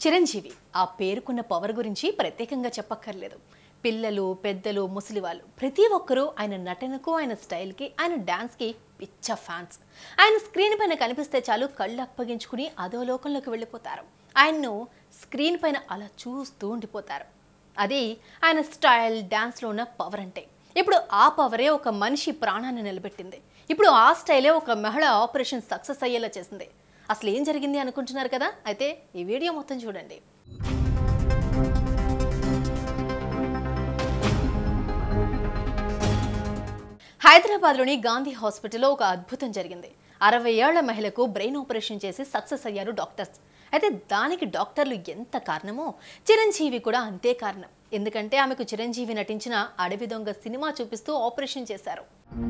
చిరంజీవి ఆ పేరుకున్న పవర్ గురించి ప్రత్యేకంగా చెప్పక్కర్లేదు పిల్లలు పెద్దలు ముసలివాళ్ళు ప్రతి ఒక్కరూ ఆయన నటనకు ఆయన స్టైల్కి ఆయన డాన్స్కి పిచ్చ ఫ్యాన్స్ ఆయన స్క్రీన్ పైన కనిపిస్తే చాలు కళ్ళు అప్పగించుకుని అదో లోకంలోకి వెళ్ళిపోతారు ఆయన్ను స్క్రీన్ పైన అలా చూస్తూ ఉండిపోతారు అది ఆయన స్టైల్ డాన్స్లో ఉన్న పవర్ అంటే ఇప్పుడు ఆ పవరే ఒక మనిషి ప్రాణాన్ని నిలబెట్టింది ఇప్పుడు ఆ స్టైలే ఒక మహిళ ఆపరేషన్ సక్సెస్ అయ్యేలా చేసింది అసలు ఏం జరిగింది అనుకుంటున్నారు కదా అయితే ఈ వీడియో మొత్తం చూడండి హైదరాబాద్లోని గాంధీ హాస్పిటల్లో ఒక అద్భుతం జరిగింది అరవై ఏళ్ల మహిళకు బ్రెయిన్ ఆపరేషన్ చేసి సక్సెస్ అయ్యారు డాక్టర్స్ అయితే దానికి డాక్టర్లు ఎంత కారణమో చిరంజీవి కూడా అంతే కారణం ఎందుకంటే ఆమెకు చిరంజీవి నటించిన అడవి దొంగ సినిమా చూపిస్తూ ఆపరేషన్ చేశారు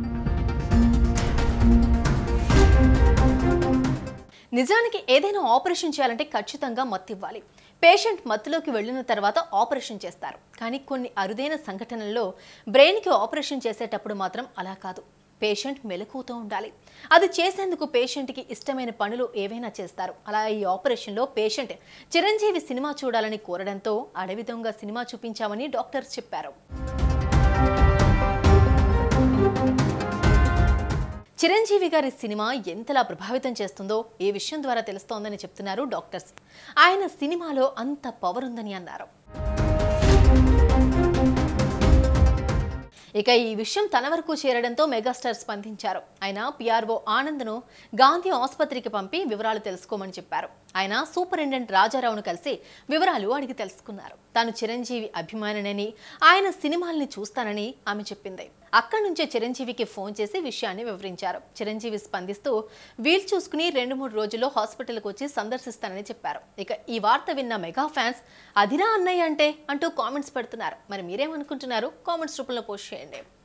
నిజానికి ఏదైనా ఆపరేషన్ చేయాలంటే ఖచ్చితంగా మత్తు ఇవ్వాలి పేషెంట్ మత్తులోకి వెళ్ళిన తర్వాత ఆపరేషన్ చేస్తారు కానీ కొన్ని అరుదైన సంఘటనల్లో బ్రెయిన్కి ఆపరేషన్ చేసేటప్పుడు మాత్రం అలా కాదు పేషెంట్ మెలకువతో ఉండాలి అది చేసేందుకు పేషెంట్కి ఇష్టమైన పనులు ఏవైనా చేస్తారు అలా ఈ ఆపరేషన్లో పేషెంట్ చిరంజీవి సినిమా చూడాలని కోరడంతో అడవి దొంగ సినిమా చూపించామని డాక్టర్స్ చెప్పారు చిరంజీవి గారి సినిమా ఎంతలా ప్రభావితం చేస్తుందో ఈ విషయం ద్వారా తెలుస్తోందని చెప్తున్నారు డాక్టర్స్ ఆయన సినిమాలో అంత పవర్ ఉందని అన్నారు ఇక ఈ విషయం తన వరకు చేరడంతో మెగాస్టార్ స్పందించారు ఆయన పిఆర్ఓ ఆనంద్ను గాంధీ ఆసుపత్రికి పంపి వివరాలు తెలుసుకోమని చెప్పారు ఆయన సూపరింటెండెంట్ రాజారావును కలిసి వివరాలు అడిగి తెలుసుకున్నారు తాను చిరంజీవి అభిమానినని ఆయన సినిమాల్ని చూస్తానని ఆమె చెప్పింది అక్కడి నుంచే చిరంజీవికి ఫోన్ చేసి విషయాన్ని వివరించారు చిరంజీవి స్పందిస్తూ వీల్ చూసుకుని రెండు మూడు రోజుల్లో హాస్పిటల్కి వచ్చి సందర్శిస్తానని చెప్పారు ఇక ఈ వార్త విన్న మెగా ఫ్యాన్స్ అదిరా అన్నయ్య అంటే అంటూ కామెంట్స్ పెడుతున్నారు మరి మీరేమనుకుంటున్నారు కామెంట్స్ రూపంలో పోస్ట్ చేయండి